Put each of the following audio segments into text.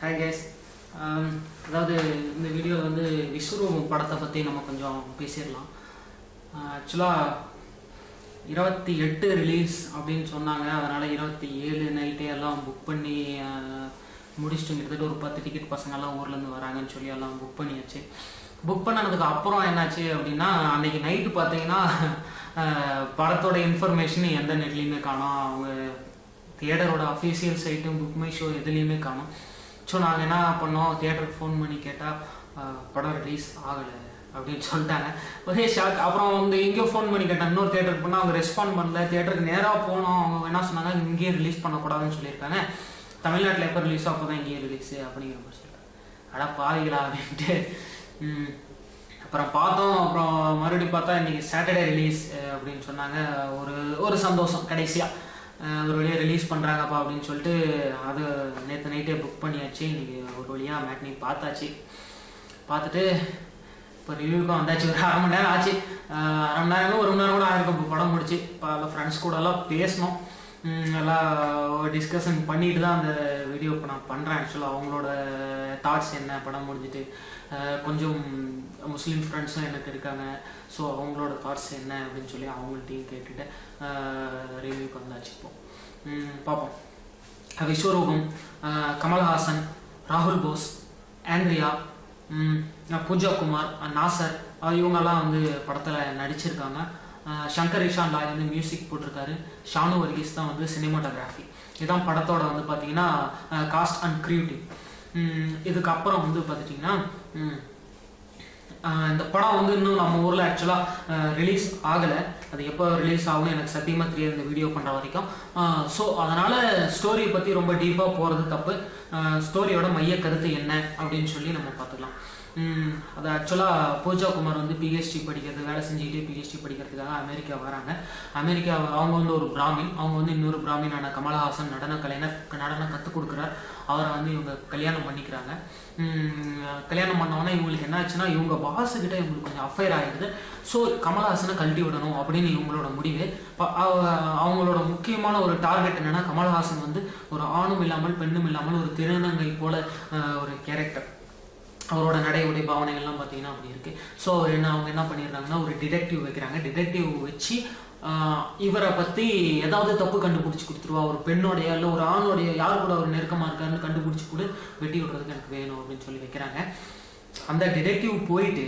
hi guys அதாவது இந்த வீடியோவில் வந்து விஸ்வரூபம் படத்தை பற்றி நம்ம கொஞ்சம் பேசிடலாம் ஆக்சுவலாக இருபத்தி எட்டு ரிலீஸ் அப்படின்னு சொன்னாங்க அதனால் இருபத்தி ஏழு நைட்டே எல்லாம் புக் பண்ணி ஆஹ், முடிச்சுட்டு கிட்டத்தட்ட ஒரு பத்து டிக்கெட் பசங்கள்லாம் ஊர்லேருந்து வராங்கன்னு சொல்லி எல்லாம் புக் பண்ணியாச்சு புக் பண்ணதுக்கு அப்புறம் என்னாச்சு அப்படின்னா அன்னைக்கு நைட்டு பார்த்தீங்கன்னா ஆஹ், படத்தோட இன்ஃபர்மேஷன் எந்த நெட்லேயுமே காணோம் அவங்க தியேட்டரோட அஃபீஷியல் சைட்டும் புக் மை ஷோ எதுலேயுமே காணோம் ஸோ நாங்கள் என்ன பண்ணோம் தியேட்டருக்கு ஃபோன் பண்ணி கேட்டால் படம் ரிலீஸ் ஆகலை அப்படின்னு சொல்லிட்டாங்க ஒரே ஷாக் அப்புறம் வந்து எங்கேயோ ஃபோன் பண்ணி கேட்டேன் இன்னொரு தியேட்டருக்கு போனால் அவங்க ரெஸ்பாண்ட் பண்ணல தியேட்டருக்கு நேராக போனோம் அவங்க என்ன சொன்னாங்க இங்கேயே ரிலீஸ் பண்ணக்கூடாதுன்னு சொல்லியிருக்காங்க தமிழ்நாட்டில் எப்போ ரிலீஸோ அப்போ தான் இங்கேயே ரிலீஸு அப்படிங்கிற மாதிரி சொல்லிட்டாங்க அடா பாவிகளா அப்படின்ட்டு ம், அப்புறம் பார்த்தோம் அப்புறம் மறுபடியும் பார்த்தா இன்னைக்கு சாட்டர்டே ரிலீஸ் அப்படின்னு சொன்னாங்க ஒரு ஒரு சந்தோஷம் கடைசியாக ஒரு வழியாக ரிலீஸ் பண்ணுறாங்கப்பா அப்படின்னு சொல்லிட்டு அது நேற்று நைட்டே புக் பண்ணியாச்சு இன்னைக்கு ஒரு வழியாக மேட்னி பார்த்தாச்சு பார்த்துட்டு இப்போ ரிவ்யூக்கும் வந்தாச்சு ஒரு அரை மணி நேரம் ஆச்சு அஹ் அரை மணி நேரம் ஒரு மணி நேரம் கூட ஆயிருக்கும் இப்போ படம் முடிச்சு இப்போ எல்லாம் ஃப்ரெண்ட்ஸ் கூட எல்லாம் பேசணும் உம் எல்லாம் டிஸ்கஷன் பண்ணிட்டு தான் அந்த வீடியோ இப்போ நான் பண்ணுறேன் ஆக்சுவலாக அவங்களோட தாட்ஸ் என்ன படம் முடிஞ்சிட்டு அஹ் கொஞ்சம் முஸ்லீம் ஃப்ரெண்ட்ஸும் எனக்கு இருக்காங்க ஸோ அவங்களோட தாட்ஸ் என்ன அப்படின்னு சொல்லி அவங்கள்ட்டையும் கேட்டுட்டு ரிவ்யூக்கு வந்தாச்சு இப்போ உம் பார்ப்போம் விஸ்வரூபம் அஹ் கமல்ஹாசன் ராகுல் போஸ் ஆண்ட்ரியா ம், பூஜா குமார் அஹ் நாசர் அஹ் இவங்கெல்லாம் வந்து படத்தில் நடிச்சிருக்காங்க அஹ் சங்கர் இஷான் லாய் வந்து மியூசிக் போட்டிருக்காரு ஷானு வர்கீஸ் தான் வந்து சினிமாட்டோகிராஃபி இதுதான் படத்தோட வந்து பார்த்தீங்கன்னா காஸ்ட் அண்ட் கிரியேட்டிவ் இதுக்கப்புறம் வந்து பார்த்துட்டிங்கன்னா ம், ஆஹ் இந்த படம் வந்து இன்னும் நம்ம ஊரில் ஆக்சுவலாக ரிலீஸ் ஆகலை அது எப்போ ரிலீஸ் ஆகும்னு எனக்கு சத்தியமாக தெரியாது இந்த வீடியோ பண்ணுற வரைக்கும் ஸோ அதனால் ஸ்டோரியை பற்றி ரொம்ப டீப்பாக போகிறது தப்பு ஸ்டோரியோட மைய கருத்து என்ன அப்படின்னு சொல்லி நம்ம பார்த்துக்கலாம் உம், அது ஆக்சுவலாக பூஜா குமார் வந்து பிஹெச்டி படிக்கிறது வேலை செஞ்சுக்கிட்டே பிஹெச்டி படிக்கிறதுக்காக அமெரிக்கா வராங்க அமெரிக்கா அவங்க வந்து ஒரு பிராமின் அவங்க வந்து இன்னொரு பிராமினான கமலஹாசன் நடன கலைஞர் நடனம் கற்றுக் கொடுக்குறார் அவரை வந்து இவங்க கல்யாணம் பண்ணிக்கிறாங்க உம், கல்யாணம் பண்ணவொடனே இவங்களுக்கு என்ன ஆச்சுன்னா இவங்க பாஸ் கிட்ட இவங்களுக்கு கொஞ்சம் அஃபைர் ஆகிடுது ஸோ கமலஹாசனை கழட்டி விடணும் அப்படின்னு இவங்களோட முடிவு ப- அவ- அவங்களோட முக்கியமான ஒரு டார்கெட் என்னன்னா கமலஹாசன் வந்து ஒரு ஆணும் இல்லாமல் பெண்ணும் இல்லாமல் ஒரு திருநங்கை போல அஹ், ஒரு கேரக்டர் அவரோட நடை உடை பாவனைகள்லாம் பார்த்தீங்கன்னா அப்படி இருக்கு ஸோ என்ன அவங்க என்ன பண்ணிடுறாங்கன்னா ஒரு டிடெக்டிவ் வைக்கிறாங்க டிடெக்டிவ் வச்சு ஆஹ், இவரை பற்றி ஏதாவது தப்பு கண்டுபிடிச்சி கொடுத்துருவா ஒரு பெண்ணோடைய இல்லை ஒரு ஆணோடைய யார் கூட ஒரு நெருக்கமாக இருக்காருன்னு கண்டுபிடிச்சி கொடு வெட்டி விடுறதுக்கு எனக்கு வேணும் அப்படின்னு சொல்லி வைக்கிறாங்க அந்த டிடெக்டிவ் போயிட்டு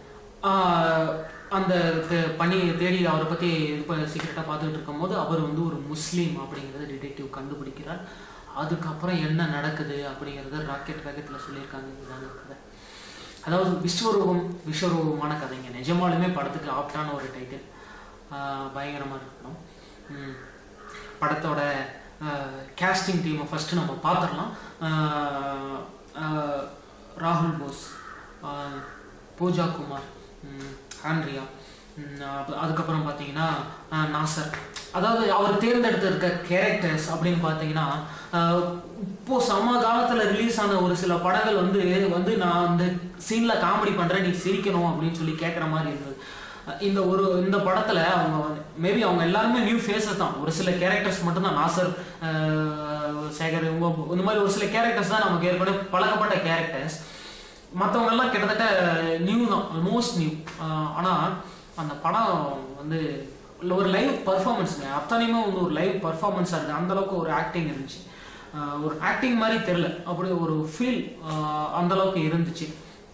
ஆஹ், அந்த தே- பணி தேடி அவரை பற்றி இப்போ சீக்கிரட்டாக பார்த்துக்கிட்டு இருக்கும்போது அவர் வந்து ஒரு முஸ்லீம் அப்படிங்கிறத டிடெக்டிவ் கண்டுபிடிக்கிறார் அதுக்கப்புறம் என்ன நடக்குது அப்படிங்கிறத ராக்கெட் வேகத்தில் சொல்லியிருக்காங்க இதுதாங்க கதை அதாவது விஸ்வரூபம் விஸ்வரூபமான கதைங்க நிஜமாலுமே படத்துக்கு ஆப்டான ஒரு டைட்டில் பயங்கரமாக இருக்கணும் உம், படத்தோட கேஸ்டிங் டீமை ஃபஸ்ட்டு நம்ம பார்த்துடலாம் ஆஹ், ஆஹ், ராகுல் போஸ் ஆஹ், பூஜா குமார் உம், ஆண்ட்ரியா உம், அப்ப- அதுக்கப்புறம் பார்த்தீங்கன்னா ஆஹ், நாசர் அதாவது அவர் தேர்ந்தெடுத்திருக்க கேரக்டர்ஸ் அப்படின்னு பார்த்தீங்கன்னா ஆஹ், இப்போ சம காலத்தில் ரிலீஸ் ஆன ஒரு சில படங்கள் வந்து வந்து நான் இந்த சீனில் காமெடி பண்ணுறேன் நீ சிரிக்கணும் அப்படின்னு சொல்லி கேட்குற மாதிரி இருந்தது அஹ் இந்த ஒரு இந்த படத்தில் அவங்க மேபி அவங்க எல்லாருமே நியூ ஃபேஸஸ் தான் ஒரு சில கேரக்டர்ஸ் மட்டும்தான் நாசர் ஆஹ், சேகர் இவங்க இந்த மாதிரி ஒரு சில கேரக்டர்ஸ் தான் நமக்கு ஏற்கனவே பழக்கப்பட்ட கேரக்டர்ஸ் மற்றவங்க எல்லாம் கிட்டத்தட்ட நியூ தான் ஆல்மோஸ்ட் நியூ ஆனால் அந்த படம் வந்து இல்ல ஒரு லைவ் பர்ஃபார்மன்ஸுங்க அத்தனையுமே வந்து ஒரு லைவ் பர்ஃபார்மன்ஸாக இருக்குது அந்த அளவுக்கு ஒரு ஆக்டிங் இருந்துச்சு ஆஹ் ஒரு ஆக்டிங் மாதிரி தெரில அப்படி ஒரு ஃபீல் அந்த அளவுக்கு இருந்துச்சு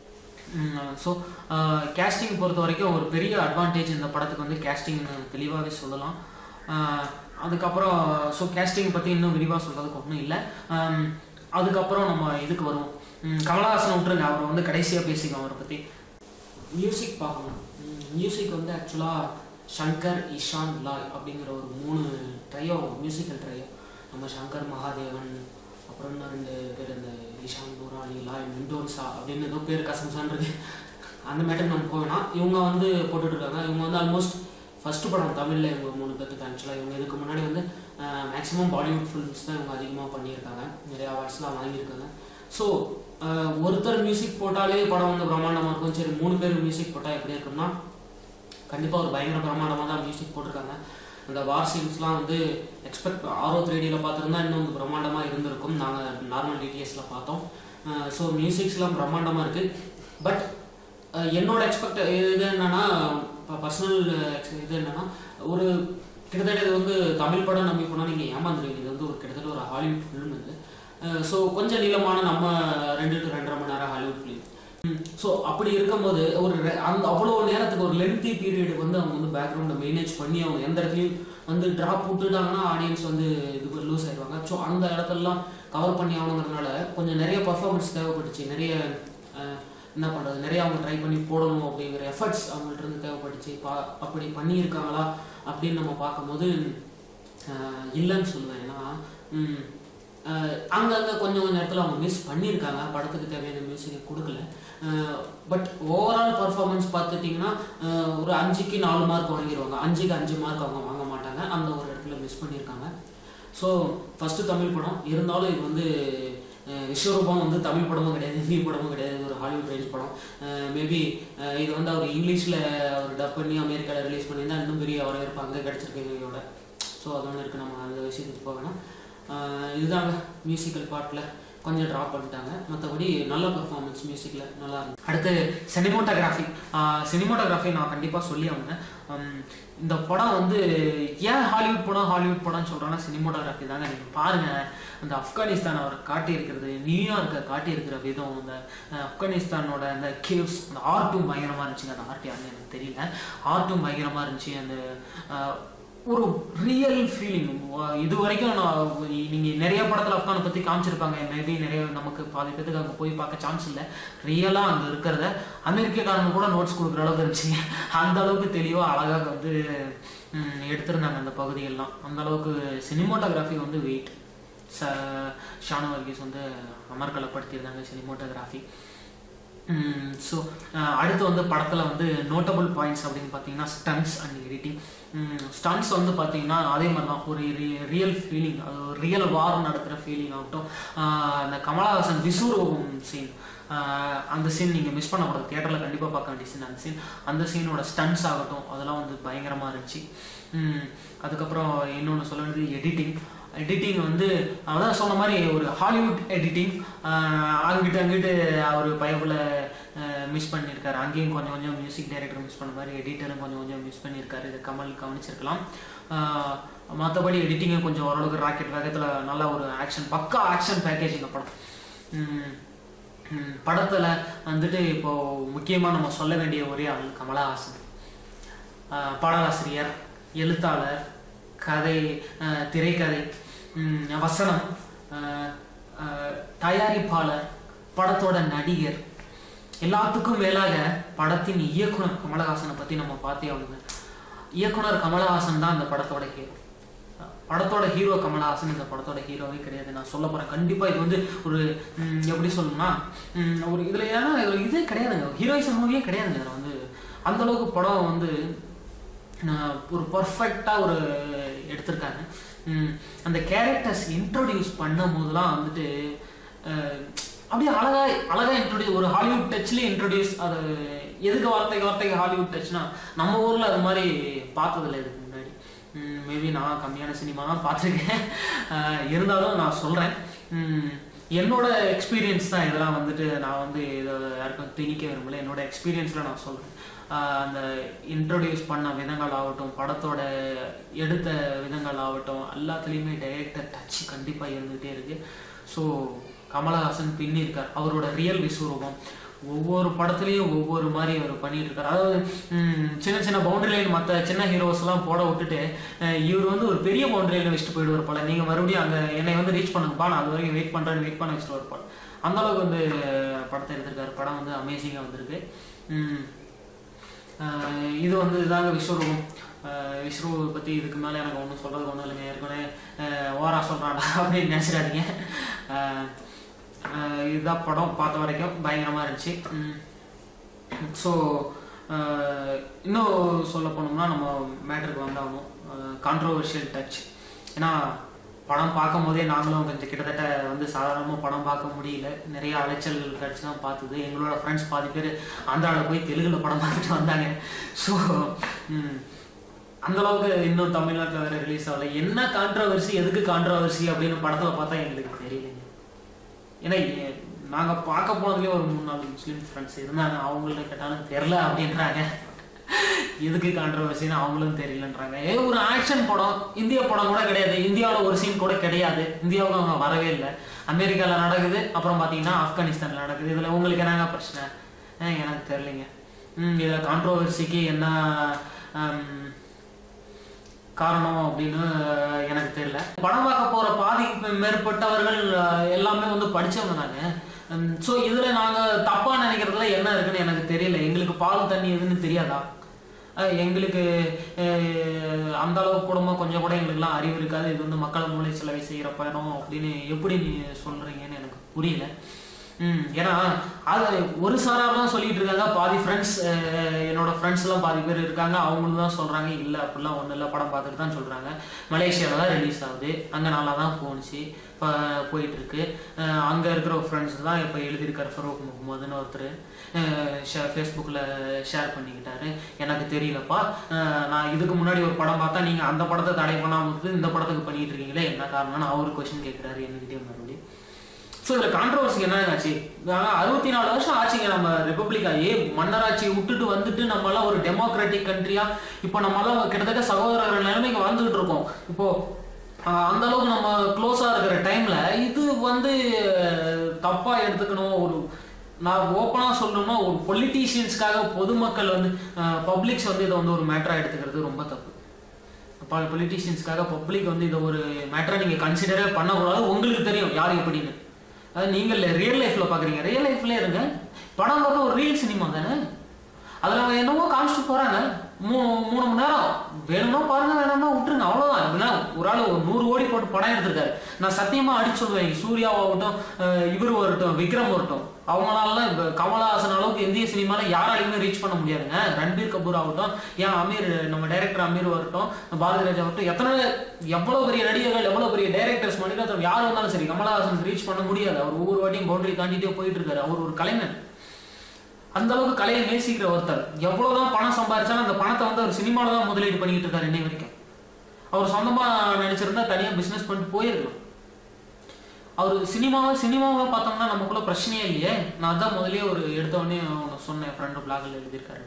ஸோ கேஸ்டிங் பொறுத்த வரைக்கும் ஒரு பெரிய அட்வான்டேஜ் இந்த படத்துக்கு வந்து கேஸ்டிங் தெளிவாகவே சொல்லலாம் ஆஹ் அதுக்கப்புறம் ஸோ கேஸ்டிங் பற்றி இன்னும் விரிவாக சொல்கிறதுக்கு ஒன்றும் இல்லை ஆம், அதுக்கப்புறம் நம்ம இதுக்கு வருவோம் ம், கமலஹாசன் விட்டுருங்க அவரை வந்து கடைசியாக பேசிக்கோம் அவரை பற்றி மியூசிக் பார்க்கணும் மியூசிக் வந்து ஆக்சுவலாக சங்கர் இஷான் லாய் அப்படிங்கிற ஒரு மூணு ட்ரையோ மியூசிக்கல் ட்ரையோ நம்ம சங்கர் மகாதேவன் அப்புறம் இன்னும் ரெண்டு பேர் இந்த இஷான் நூரானி லாய் மெண்டோன்சா அப்படின்னு ஏதோ பேர் கசம்சான் இருக்கு அந்த மேட்டர் நம்ம போவேனா இவங்க வந்து போட்டுட்டு இருக்காங்க இவங்க வந்து ஆல்மோஸ்ட் ஃபர்ஸ்ட் படம் தமிழில் இவங்க மூணு பேர்த்துக்கு ஆக்சுவலாக இவங்க இதுக்கு முன்னாடி வந்து மேக்ஸிமம் பாலிவுட் ஃபிலிம்ஸ் தான் இவங்க அதிகமாக பண்ணியிருக்காங்க நிறைய அவார்ட்ஸ்லாம் வாங்கியிருக்காங்க ஸோ ஒருத்தர் மியூசிக் போட்டாலே படம் வந்து பிரம்மாண்டமாக இருக்கும் சரி மூணு பேர் மியூசிக் போட்டால் எப்படி இருக்கும்னா கண்டிப்பாக ஒரு பயங்கர பிரமாண்டமாக தான் மியூசிக் போட்டிருக்காங்க அந்த வார் சீன்ஸ்லாம் வந்து எக்ஸ்பெக்ட் ஆரோ த்ரீடியில் பார்த்துருந்தா இன்னும் வந்து பிரம்மாண்டமாக இருந்திருக்கும் நாங்கள் நார்மல் டிடிஎஸில் பார்த்தோம் ஸோ மியூசிக்ஸ்லாம் பிரம்மாண்டமாக இருக்குது பட் என்னோட எக்ஸ்பெக்ட் இது என்னன்னா பர்சனல் இது என்னன்னா ஒரு கிட்டத்தட்ட இது வந்து தமிழ் படம் நம்பி போனால் நீங்கள் ஏமாந்துருவீங்க இது வந்து ஒரு கிட்டத்தட்ட ஒரு ஹாலிவுட் ஃபிலிம் இது ஸோ கொஞ்சம் நீளமான நம்ம ரெண்டு டு ரெண்டரை மணி நேரம் ஹாலிவுட் ஃபிலிம் ஸோ அப்படி இருக்கும்போது ஒரு ரெ- அந்த அவ்வளோ நேரத்துக்கு ஒரு லென்த்தி பீரியட் வந்து அவங்க வந்து பேக்ரவுண்டை மேனேஜ் பண்ணி அவங்க எந்த இடத்துலையும் வந்து ட்ராப் விட்டுட்டாங்கன்னா ஆடியன்ஸ் வந்து இது லூஸ் ஆயிடுவாங்க ஸோ அந்த இடத்துலலாம் கவர் பண்ணி ஆகணுங்கிறதுனால கொஞ்சம் நிறைய பர்ஃபார்மன்ஸ் தேவைப்பட்டுச்சு நிறைய அஹ், என்ன பண்ணுறது நிறைய அவங்க ட்ரை பண்ணி போடணும் அப்படிங்கிற எஃபர்ட்ஸ் அவங்கள்ட்ட இருந்து தேவைப்பட்டுச்சு பா அப்படி பண்ணியிருக்காங்களா அப்படின்னு நம்ம பார்க்கும்போது அஹ், இல்லைன்னு சொல்லுவேன் ஏன்னா ம், அஹ், அங்கங்க கொஞ்சம் கொஞ்சம் இடத்துல அவங்க மிஸ் பண்ணியிருக்காங்க படத்துக்கு தேவையான மியூசிக்கை கொடுக்கல பட் ஓவரால் பர்ஃபார்மன்ஸ் பார்த்துட்டிங்கன்னா அஹ், ஒரு அஞ்சுக்கு நாலு மார்க் வாங்கிடுவாங்க அஞ்சுக்கு அஞ்சு மார்க் அவங்க வாங்க மாட்டாங்க அந்த ஒரு இடத்துல மிஸ் பண்ணியிருக்காங்க ஸோ ஃபஸ்ட்டு தமிழ் படம் இருந்தாலும் இது வந்து அஹ், விஸ்வரூபம் வந்து தமிழ் படமும் கிடையாது ஹிந்தி படமும் கிடையாது இது ஒரு ஹாலிவுட் ரேஞ்ச் படம் மேபி இது வந்து அவர் இங்கிலீஷில் அவர் டப் பண்ணி அமெரிக்காவில் ரிலீஸ் பண்ணியிருந்தா இன்னும் பெரிய வரவேற்பு அங்கே கிடச்சிருக்கோட ஸோ அது ஒன்று இருக்குது நம்ம அந்த விஷயத்துக்கு போக வேணாம் அஹ், இதுதாங்க மியூசிக்கல் பார்ட்டில் கொஞ்சம் ட்ராப் பண்ணிட்டாங்க மற்றபடி நல்ல பெர்ஃபார்மன்ஸ் மியூசிக்கில் நல்லா இருந்துச்சு அடுத்து சினிமோட்டோகிராஃபி சினிமோட்டோகிராஃபி நான் கண்டிப்பாக சொல்லி ஆகணும் உம், இந்த படம் வந்து ஏன் ஹாலிவுட் படம் ஹாலிவுட் படம்னு சொல்கிறேன்னா சினிமோட்டோகிராஃபி தாங்க நீங்கள் பாருங்கள் அந்த ஆப்கானிஸ்தான் அவர் காட்டியிருக்கிறது நியூயார்க்கை காட்டியிருக்கிற விதம் அந்த அஹ், ஆப்கானிஸ்தானோட அந்த கேவ்ஸ் அந்த ஆர்ட்டும் பயங்கரமாக இருந்துச்சுங்க அந்த ஆர்ட் யாருன்னு எனக்கு தெரியல ஆர்ட்டும் பயங்கரமாக இருந்துச்சு அந்த அஹ், ஒரு ரியல் ஃபீலிங் இது வரைக்கும் நான் நீங்கள் நிறைய படத்தில் ஆப்கானை பற்றி காமிச்சிருப்பாங்க மேபி நிறைய நமக்கு பாதி பேத்துக்கு அங்கே போய் பார்க்க சான்ஸ் இல்லை ரியலாக அங்கே இருக்கிறத அமெரிக்காக்காரங்க கூட நோட்ஸ் கொடுக்குற அளவுக்கு இருந்துச்சுங்க அந்த அளவுக்கு தெளிவாக அழகாக வந்து ம், எடுத்திருந்தாங்க அந்த பகுதியெல்லாம் அந்த அளவுக்கு சினிமோட்டோகிராஃபி வந்து வெயிட் ச ஷானு வர்கீஸ் வந்து அமர்கலப்படுத்தியிருந்தாங்க சினிமோட்டோகிராஃபி ஸோ அடுத்து வந்து படத்தில் வந்து நோட்டபுள் பாயிண்ட்ஸ் அப்படின்னு பார்த்தீங்கன்னா ஸ்டன்ஸ் அண்ட் எடிட்டிங் ஸ்டன்ஸ் வந்து பார்த்தீங்கன்னா அதே மாதிரி தான் ஒரு ரியல் ஃபீலிங் அது ஒரு ரியல் வார் நடத்துகிற ஃபீலிங் ஆகட்டும் ஆஹ் அந்த கமலஹாசன் விசுரூபம் சீன் அந்த சீன் நீங்கள் மிஸ் பண்ணக்கூடாது தேட்டரில் கண்டிப்பாக பார்க்க வேண்டிய சீன் அந்த சீன் அந்த சீனோட ஸ்டன்ஸ் ஆகட்டும் அதெல்லாம் வந்து பயங்கரமாக இருந்துச்சு உம் அதுக்கப்புறம் இன்னொன்று சொல்ல வேண்டியது எடிட்டிங் எடிட்டிங் வந்து அதான் சொன்ன மாதிரி ஒரு ஹாலிவுட் எடிட்டிங் அங்கிட்டு அங்கிட்டு அவர் பயபுல மிஸ் பண்ணியிருக்காரு அங்கேயும் கொஞ்சம் கொஞ்சம் மியூசிக் டைரக்டர் மிஸ் பண்ண மாதிரி எடிட்டரும் கொஞ்சம் கொஞ்சம் மிஸ் பண்ணியிருக்காரு இதை கமல் கவனிச்சிருக்கலாம் மற்றபடி எடிட்டிங்கை கொஞ்சம் ஓரளவுக்கு ராக்கெட் வேகத்தில் நல்ல ஒரு ஆக்ஷன் பக்கா ஆக்ஷன் பேக்கேஜ் இந்த படம் உம் உம் படத்தில் வந்துட்டு இப்போது முக்கியமாக நம்ம சொல்ல வேண்டிய ஒரே ஆள் கமலஹாசன் ஆஹ் பாடலாசிரியர் எழுத்தாளர் கதை ஆஹ் திரைக்கதை உம் வசனம் ஆஹ் ஆஹ் தயாரிப்பாளர் படத்தோட நடிகர் எல்லாத்துக்கும் மேலாக படத்தின் இயக்குனர் கமலஹாசனை பற்றி நம்ம பார்த்தே ஆகணுங்க இயக்குனர் கமலஹாசன் தான் இந்த படத்தோட ஹீரோ படத்தோட ஹீரோ கமலஹாசன் இந்த படத்தோட ஹீரோவே கிடையாது நான் சொல்ல போகிறேன் கண்டிப்பாக இது வந்து ஒரு ம், எப்படி சொல்லணும்னா ம், ஒரு இதில் ஏன்னா இதுல இதே கிடையாதுங்க ஹீரோயிசம் மூவியே கிடையாதுங்க இதில் வந்து அந்த அளவுக்கு படம் வந்து ஆஹ், ஒரு பர்ஃபெக்டாக ஒரு எடுத்திருக்காங்க ம், அந்த கேரக்டர்ஸ் இன்ட்ரோடியூஸ் பண்ணும் போதெல்லாம் வந்துட்டு ஆஹ், அப்படியே அழகா அழகா இன்ட்ரோடியூஸ் ஒரு ஹாலிவுட் டச்லேயே இன்ட்ரோடியூஸ் அது எதுக்கு வார்த்தைக்கு வார்த்தைக்கு ஹாலிவுட் டச்னா நம்ம ஊரில் அது மாதிரி பார்த்ததில்ல இதுக்கு முன்னாடி மேபி நான் கம்மியான சினிமா தான் பார்த்துருக்கேன் ஆஹ், இருந்தாலும் நான் சொல்கிறேன் என்னோட எக்ஸ்பீரியன்ஸ் தான் இதெல்லாம் வந்துட்டு நான் வந்து இதை யாருக்கும் திணிக்க விரும்பல என்னோட எக்ஸ்பீரியன்ஸில் நான் சொல்கிறேன் அந்த இன்ட்ரடியூஸ் பண்ண விதங்கள் ஆகட்டும் படத்தோட எடுத்த விதங்கள் ஆகட்டும் எல்லாத்துலேயுமே டைரக்டர் டச் கண்டிப்பாக இருந்துகிட்டே இருக்குது ஸோ கமலஹாசன் பின்னிருக்கார் அவரோட ரியல் விஸ்வரூபம் ஒவ்வொரு படத்துலையும் ஒவ்வொரு மாதிரி அவர் பண்ணிட்டு இருக்காரு அதாவது ம், சின்ன சின்ன பவுண்டரி லைன் மற்ற சின்ன ஹீரோஸ்லாம் போட விட்டுட்டு அஹ், இவர் வந்து ஒரு பெரிய பவுண்டரி லைன் வச்சுட்டு போயிடுவார் போல நீங்கள் மறுபடியும் அங்கே என்னை வந்து ரீச் பண்ணுங்கப்பா நான் அது வரைக்கும் வெயிட் பண்ணுறேன்னு வெயிட் பண்ண வச்சுட்டு வருப்பார் அந்த அளவுக்கு வந்து படத்தை எடுத்திருக்காரு படம் வந்து அமேசிங்காக வந்திருக்கு ம், அஹ், இது வந்து இதாங்க விஸ்வரூபம் அஹ், விஸ்வரூபை பற்றி இதுக்கு மேலே எனக்கு ஒன்றும் சொல்கிறது ஒன்றும் இல்லைங்க ஏற்கனவே அஹ், ஓரா சொல்கிறான்டா அப்படின்னு நினச்சிடாதீங்க அஹ், அஹ், இதுதான் படம் பார்த்த வரைக்கும் பயங்கரமாக இருந்துச்சு ஸோ இன்னும் சொல்ல போனோம்னா நம்ம மேட்ருக்கு வந்தாகணும் கான்ட்ரோவர்ஷியல் டச் ஏன்னா படம் பார்க்கும் போதே நாங்களும் கொஞ்சம் கிட்டத்தட்ட வந்து சாதாரணமாக படம் பார்க்க முடியல நிறைய அலைச்சல் கட்சி தான் பார்த்தது எங்களோட ஃப்ரெண்ட்ஸ் பாதி பேர் ஆந்திராவில் போய் தெலுங்குல படம் பார்த்துட்டு வந்தாங்க ஸோ அந்த அளவுக்கு இன்னும் தமிழ்நாட்டில் வேற ரிலீஸ் ஆகல என்ன கான்ட்ரவர்சி எதுக்கு கான்ட்ரவர்சி அப்படின்னு படத்தில் பார்த்தா எங்களுக்கு தெரியலைங்க ஏன்னா எ- நாங்க பார்க்க போனதுலேயே ஒரு மூணு நாலு முஸ்லீம் ஃப்ரெண்ட்ஸ் இருந்தாங்க அவங்கள கேட்டாலும் தெரில அப்படின்றாங்க எதுக்கு கான்ட்ரவர்சின்னு அவங்களும் தெரியலன்றாங்க ஏ ஒரு ஆக்ஷன் படம் இந்திய படம் கூட கிடையாது இந்தியாவில் ஒரு சீன் கூட கிடையாது இந்தியாவுக்கு அவங்க வரவே இல்லை அமெரிக்காவில் நடக்குது அப்புறம் பார்த்தீங்கன்னா ஆப்கானிஸ்தானில் நடக்குது இதில் உங்களுக்கு என்னங்க பிரச்சனை ஆ, எனக்கு தெரியலைங்க ம் இதில் கான்ட்ரவர்சிக்கு என்ன ஆம், காரணம் அப்படின்னு அஹ், எனக்கு தெரியல படம் பார்க்க போற பாதி மேற்பட்டவர்கள் அஹ், எல்லாமே வந்து படிச்சவங்க தாங்க ஸோ இதுல நாங்க தப்பா நினைக்கிறதுல என்ன இருக்குன்னு எனக்கு தெரியல எங்களுக்கு பால் தண்ணி எதுன்னு தெரியாதா அஹ், எங்களுக்கு அஹ், அந்த அளவுக்கு கூடமா கொஞ்சம் கூட எங்களுக்குலாம் அறிவு இருக்காது இது வந்து மக்கள் மூளை செலவை செய்கிற படம் அப்படின்னு எப்படி நீ சொல்றீங்கன்னு எனக்கு புரியல ம் ஏன்னா அது ஒரு சாரார் தான் சொல்லிட்டு இருக்காங்க பாதி ஃப்ரெண்ட்ஸ் என்னோட ஃப்ரெண்ட்ஸ் எல்லாம் பாதி பேர் இருக்காங்க அவங்களும் தான் சொல்றாங்க இல்லை அப்படிலாம் ஒன்றும் இல்லை படம் பார்த்துட்டு தான் சொல்றாங்க மலேசியாவில் தான் ரிலீஸ் ஆகுது அங்கே நல்லா தான் போணுச்சு இப்போ போயிட்டு இருக்கு அஹ் அங்க இருக்கிற ஃப்ரெண்ட்ஸ் தான் இப்போ எழுதியிருக்காரு ஃபரூக் முகமதுன்னு ஒருத்தர் ஃபேஸ்புக்கில் ஷேர் பண்ணிக்கிட்டாரு எனக்கு தெரியலப்பா அஹ் நான் இதுக்கு முன்னாடி ஒரு படம் பார்த்தா நீங்கள் அந்த படத்தை தடை பண்ணாமல் விட்டு இந்த படத்துக்கு பண்ணிட்டு இருக்கீங்களே என்ன காரணம்னு அவரு கொஸ்டின் கேட்குறாரு என்கிட்டே மறுபடியும் ஸோ இதில் கான்ட்ரவர்சி என்ன ஆச்சு அறுபத்தி நாலு வருஷம் ஆச்சுங்க நம்ம ரிப்பப்ளிக் ஆகி மன்னராட்சியை விட்டுட்டு வந்துட்டு நம்மளாம் ஒரு டெமோக்ராட்டிக் கண்ட்ரியா இப்போ நம்மளாம் கிட்டத்தட்ட சகோதரர் நிலைமைக்கு வந்துகிட்டு இருக்கோம் இப்போ ஆஹ், அந்த அளவுக்கு நம்ம க்ளோஸாக இருக்கிற டைம்ல இது வந்து அஹ், தப்பா எடுத்துக்கணும் ஒரு நான் ஓப்பனாக சொல்லணும்னா ஒரு பொலிட்டீஷியன்ஸ்க்காக பொதுமக்கள் வந்து பப்ளிக்ஸ் வந்து இதை வந்து ஒரு மேட்டராக எடுத்துக்கிறது ரொம்ப தப்பு பொலிட்டீஷியன்ஸ்க்காக பப்ளிக் வந்து இதை ஒரு மேட்டரை நீங்கள் கன்சிடரே பண்ணக்கூடாது உங்களுக்கு தெரியும் யார் எப்படின்னு அது நீங்கள் ரியல் லைஃப்பில் பார்க்குறீங்க ரியல் லைஃப்ல இருங்க படம் வந்து ஒரு ரீல் சினிமா தானே அதில் அவங்க என்னவோ காமிச்சிட்டு போகிறாங்க மூ மூணு மணி நேரம் வேணும்னா பாருங்க வேணும்னா விட்டுருங்க அவ்வளோதான் எப்படின்னா ஒரு ஆள் ஒரு நூறு கோடி போட்டு படம் எடுத்திருக்காரு நான் சத்தியமாக அடிச்சு சொல்லுவேன் சூர்யாவாகட்டும் அஹ் இவர் வரட்டும் விக்ரம் வரட்டும் அவங்களாலாம் இப்போ கமலஹாசன் அளவுக்கு இந்திய சினிமாவில் யாராலையுமே ரீச் பண்ண முடியாதுங்க ரன்பீர் கபூர் ஆகட்டும் ஏன் அமீர் நம்ம டைரக்டர் அமீர் வரட்டும் பாரதி ராஜா வரட்டும் எத்தனை எவ்வளோ பெரிய நடிகர்கள் எவ்வளோ பெரிய டைரக்டர்ஸ் மணிரத்னம் யார் வந்தாலும் சரி கமலஹாசன் ரீச் பண்ண முடியாது அவர் ஒவ்வொரு வாட்டியும் பவுண்டரி தாண்டிட்டே போயிட்டு இருக்காரு அவர் ஒரு கலைஞன் அந்த அளவுக்கு கலையை நேசிக்கிற ஒருத்தர் எவ்வளவுதான் பணம் சம்பாரிச்சாலும் அந்த பணத்தை வந்து அவர் சினிமாவில் தான் முதலீடு பண்ணிட்டு இருக்காரு இன்னை வரைக்கும் அவர் சொந்தமா நினைச்சிருந்தா தனியா பிசினஸ் பண்ணிட்டு போயிருக்கலாம் அவர் சினிமாவை சினிமாவை பார்த்தோம்னா நமக்குள்ள பிரச்சனையே இல்லையே நான் தான் முதல்லயே ஒரு எடுத்த உடனே ஒன்று சொன்னேன் ஃப்ரெண்டு பிளாகில் எழுதியிருக்காரு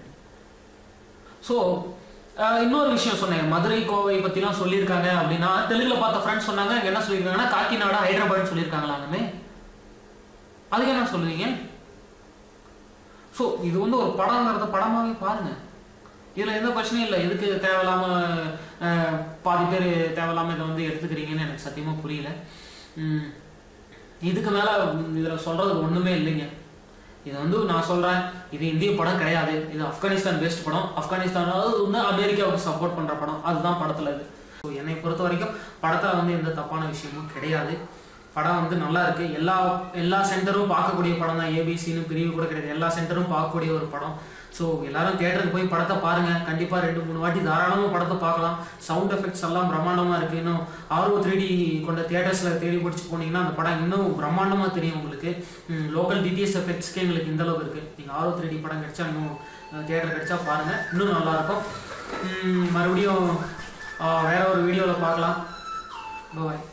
ஸோ இன்னொரு விஷயம் சொன்னேன் மதுரை கோவை பற்றிலாம் சொல்லியிருக்காங்க அப்படின்னா தெலுங்குல பார்த்த ஃப்ரெண்ட்ஸ் சொன்னாங்க இங்க என்ன சொல்லியிருக்காங்கன்னா காக்கிநாடா ஹைதராபாத் சொல்லியிருக்காங்களாங்கன்னு அதுக்கு என்ன சொல்லுவீங்க ஸோ இது வந்து ஒரு படங்கிறத படமாவே பாருங்க இதில் எந்த பிரச்சனையும் இல்லை எதுக்கு தேவையில்லாம அஹ், பாதி பேர் தேவையில்லாம இதை வந்து எடுத்துக்கிறீங்கன்னு எனக்கு சத்தியமா புரியல உம், இதுக்கு மேல இதில் சொல்றதுக்கு ஒண்ணுமே இல்லைங்க இது வந்து நான் சொல்றேன் இது இந்திய படம் கிடையாது இது ஆப்கானிஸ்தான் பேஸ்ட் படம் ஆப்கானிஸ்தான் அதாவது வந்து அமெரிக்காவுக்கு சப்போர்ட் பண்ற படம் அதுதான் படத்துல இது ஸோ என்னை பொறுத்த வரைக்கும் படத்துல வந்து எந்த தப்பான விஷயமும் கிடையாது படம் வந்து நல்லா இருக்கு எல்லா எல்லா சென்டரும் பார்க்கக்கூடிய படம் தான் ஏபிசின்னு பிரிவு கூட கிடையாது எல்லா சென்டரும் பார்க்கக்கூடிய ஒரு படம் ஸோ எல்லாரும் தியேட்டருக்கு போய் படத்தை பாருங்க கண்டிப்பா ரெண்டு மூணு வாட்டி தாராளமா படத்தை பார்க்கலாம் சவுண்ட் எஃபெக்ட்ஸ் எல்லாம் பிரம்மாண்டமா இருக்கு இன்னும் ஆர்ஓ த்ரீ டி கொண்ட தியேட்டர்ஸ்ல தேடி பிடிச்சி போனீங்கன்னா அந்த படம் இன்னும் பிரம்மாண்டமா தெரியும் உங்களுக்கு லோக்கல் டிடிஎஸ் எஃபெக்ட்ஸ்க்கே எங்களுக்கு இந்த அளவுக்கு இருக்கு நீங்க ஆர்ஓ த்ரீ டி படம் கிடைச்சா இன்னும் தியேட்டர் கிடைச்சா பாருங்க இன்னும் நல்லா இருக்கும் உம், மறுபடியும் ஆஹ், வேற ஒரு வீடியோவில் பார்க்கலாம் பாய்